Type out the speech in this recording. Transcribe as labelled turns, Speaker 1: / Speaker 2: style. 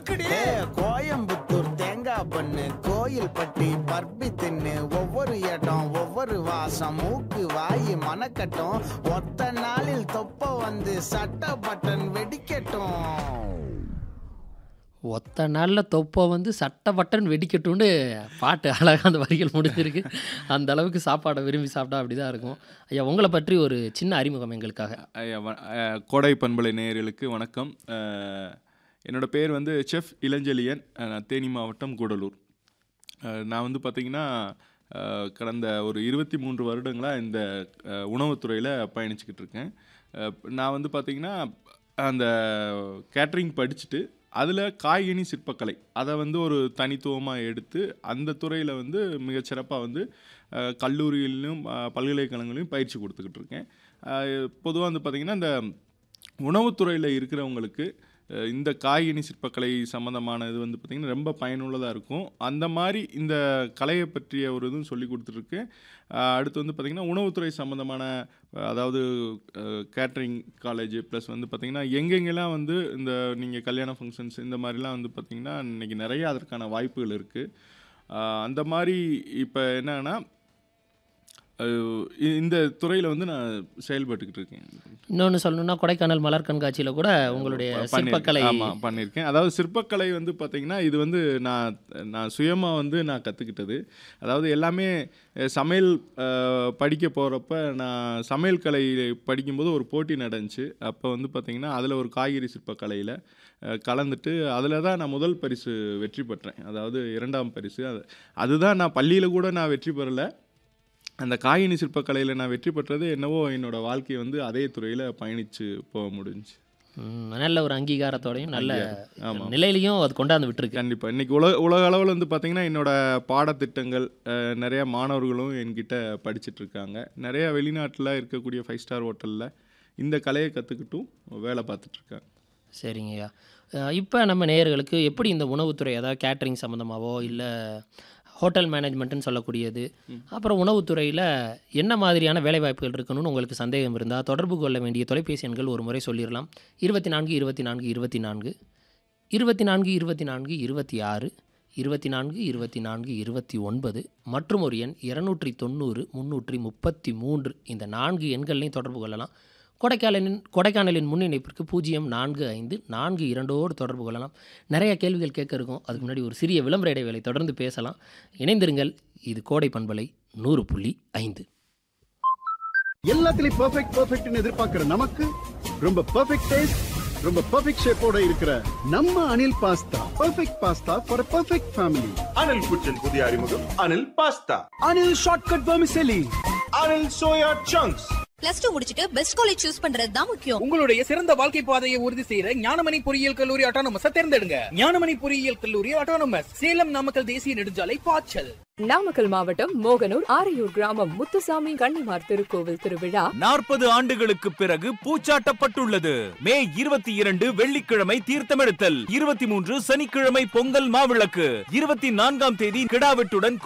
Speaker 1: இருக்குடி
Speaker 2: கோயம்புத்தூர் தேங்காய் பண்ணு கோயில் பட்டி பர்பி தின்னு ஒவ்வொரு இடம் ஒவ்வொரு வாசம் மூக்கு வாய் மனக்கட்டும் ஒத்த நாளில் தொப்ப வந்து சட்ட பட்டன் வெடிக்கட்டும்
Speaker 3: ஒத்த நாளில் தொப்பை வந்து சட்ட பட்டன் வெடிக்கட்டும்னு பாட்டு அழகாக அந்த வரிகள் முடிஞ்சிருக்கு அந்த அளவுக்கு சாப்பாடை விரும்பி சாப்பிட்டா அப்படி தான் இருக்கும் ஐயா உங்களை பற்றி ஒரு சின்ன அறிமுகம் எங்களுக்காக
Speaker 4: ஐயா, வ- அஹ், கோடை பண்பலை நேயர்களுக்கு வணக்கம் அஹ், என்னோட பேர் வந்து செஃப் இளஞ்செழியன் அஹ், நான் தேனி மாவட்டம் கூடலூர் அஹ், நான் வந்து பார்த்திங்கன்னா அஹ், கடந்த ஒரு இருபத்தி மூன்று வருடங்களாக இந்த அஹ், உணவுத்துறையில் பயணிச்சுக்கிட்டு இருக்கேன் அஹ், நான் வந்து பார்த்திங்கன்னா அந்த கேட்ரிங் படிச்சுட்டு அதில் காய்கனி சிற்பக்கலை அதை வந்து ஒரு தனித்துவமாக எடுத்து அந்த துறையில் வந்து மிகச்சிறப்பாக வந்து அஹ், கல்லூரிகளிலும் அஹ், பல்கலைக்கழகங்களையும் பயிற்சி கொடுத்துக்கிட்டு இருக்கேன் பொதுவாக வந்து பார்த்திங்கன்னா இந்த உணவுத்துறையில் இருக்கிறவங்களுக்கு அஹ், இந்த காய்கனி சிற்பக்கலை சம்மந்தமான இது வந்து பார்த்திங்கன்னா ரொம்ப பயனுள்ளதாக இருக்கும் அந்த மாதிரி இந்த கலையை பற்றிய ஒரு இதுவும் சொல்லி கொடுத்துருக்கு அஹ், அடுத்து வந்து பார்த்திங்கன்னா உணவுத்துறை சம்மந்தமான அஹ், அதாவது கேட்ரிங் காலேஜ் ப்ளஸ் வந்து பார்த்திங்கன்னா எங்கெங்கெல்லாம் வந்து இந்த நீங்கள் கல்யாண ஃபங்க்ஷன்ஸ் இந்த மாதிரிலாம் வந்து பார்த்திங்கன்னா இன்றைக்கி நிறைய அதற்கான வாய்ப்புகள் இருக்குது அந்த மாதிரி இப்போ என்னன்னா அஹ், இ- இந்த துறையில் வந்து நான் செயல்பட்டுக்கிட்டு இருக்கேன்
Speaker 3: இன்னொன்று சொல்லணும்னா கொடைக்கானல் மலர் கண்காட்சியில் கூட உங்களுடைய
Speaker 4: பண்ணியிருக்கேன்.
Speaker 3: சிற்பக்கலை
Speaker 4: ஆமா பண்ணியிருக்கேன் அதாவது சிற்பக்கலை வந்து பார்த்தீங்கன்னா இது வந்து நான் நான் சுயமாக வந்து நான் கற்றுக்கிட்டது அதாவது எல்லாமே அஹ், சமையல் அஹ், படிக்க போகிறப்ப நான் சமையல் கலை படிக்கும்போது ஒரு போட்டி நடந்துச்சு அப்போ வந்து பார்த்தீங்கன்னா அதில் ஒரு காய்கறி சிற்பக்கலையில் கலந்துட்டு அதில் தான் நான் முதல் பரிசு வெற்றி பெற்றேன் அதாவது இரண்டாம் பரிசு அது அதுதான் நான் பள்ளியில் கூட நான் வெற்றி பெறலை அந்த காய்கனி சிற்பக்கலையில் நான் வெற்றி பெற்றது என்னவோ என்னோட வாழ்க்கையை வந்து அதே துறையில் பயணித்து போக முடிஞ்சுச்சு
Speaker 3: ம், நல்ல ஒரு அங்கீகாரத்தோடையும் நல்ல
Speaker 4: ஆமாம்
Speaker 3: நிலையிலையும் அது கொண்டாந்து விட்டுருக்கு
Speaker 4: கண்டிப்பாக இன்றைக்கி உலக உலக அளவில் வந்து பார்த்திங்கன்னா என்னோட பாடத்திட்டங்கள் அஹ், நிறைய மாணவர்களும் என்கிட்ட படிச்சிட்டு இருக்காங்க நிறைய வெளிநாட்டில் இருக்கக்கூடிய ஃபைவ் ஸ்டார் ஹோட்டலில் இந்த கலையை கற்றுக்கிட்டும் வேலை பார்த்துட்ருக்காங்க
Speaker 3: சரிங்கய்யா இப்போ நம்ம நேயர்களுக்கு எப்படி இந்த உணவுத்துறை அதாவது கேட்ரிங் சம்மந்தமாவோ இல்லை ஹோட்டல் மேனேஜ்மெண்ட்டுன்னு சொல்லக்கூடியது அப்புறம் உணவுத்துறையில் என்ன மாதிரியான வேலைவாய்ப்புகள் இருக்கணும்னு உங்களுக்கு சந்தேகம் இருந்தால் தொடர்பு கொள்ள வேண்டிய தொலைபேசி எண்கள் ஒரு முறை சொல்லிடலாம் இருபத்தி நான்கு இருபத்தி நான்கு இருபத்தி நான்கு இருபத்தி நான்கு இருபத்தி நான்கு இருபத்தி ஆறு இருபத்தி நான்கு இருபத்தி நான்கு இருபத்தி ஒன்பது மற்றும் ஒரு எண் இருநூற்றி தொண்ணூறு முந்நூற்றி முப்பத்தி மூன்று இந்த நான்கு எண்களையும் தொடர்பு கொள்ளலாம் கொடைக்கானலின் கொடைக்கானலின் முன் இணைப்பிற்கு பூஜ்ஜியம் நான்கு ஐந்து நான்கு இரண்டோடு தொடர்பு கொள்ளலாம் நிறைய கேள்விகள் கேட்க இருக்கும் அதுக்கு முன்னாடி ஒரு சிறிய விளம்பர இடைவேளை தொடர்ந்து பேசலாம் இணைந்திருங்கள் இது கோடை பண்பலை நூறு புள்ளி ஐந்து
Speaker 5: எல்லாத்துலயும் பெர்ஃபெக்ட் பெர்ஃபெக்ட்னு எதிர்பார்க்கிற நமக்கு ரொம்ப பெர்ஃபெக்ட் டேஸ்ட் ரொம்ப பெர்ஃபெக்ட் ஷேப்போட இருக்கிற நம்ம Anil pasta perfect pasta for perfect family
Speaker 1: Anil kitchen புதிய அறிமுகம் Anil pasta
Speaker 5: Anil shortcut vermicelli
Speaker 1: Anil soya chunks
Speaker 6: plus two முடிச்சிட்டு பெஸ்ட் காலேஜ் சூஸ் பண்றது தான் முக்கியம்
Speaker 7: உங்களுடைய சிறந்த வாழ்க்கை பாதையை உறுதி செய்யற ஞானமணி பொறியியல் கல்லூரி அட்டானமஸ் தேர்ந்தெடுங்க ஞானமணி பொறியியல் கல்லூரி அட்டானமஸ் சேலம் நாமக்கல் தேசிய நெடுஞ்சாலை பாய்ச்சல்
Speaker 8: நாமக்கல் மாவட்டம் மோகனூர் ஆரையூர் கிராமம் முத்துசாமி கன்னிமார் திருக்கோவில் திருவிழா
Speaker 9: நாற்பது ஆண்டுகளுக்கு பிறகு பூச்சாட்டப்பட்டுள்ளது மே இருபத்தி இரண்டு வெள்ளிக்கிழமை தீர்த்தமெடுத்தல் இருபத்தி மூன்று சனிக்கிழமை பொங்கல் மாவிளக்கு இருபத்தி நான்காம் தேதி கிடாவெட்டுடன்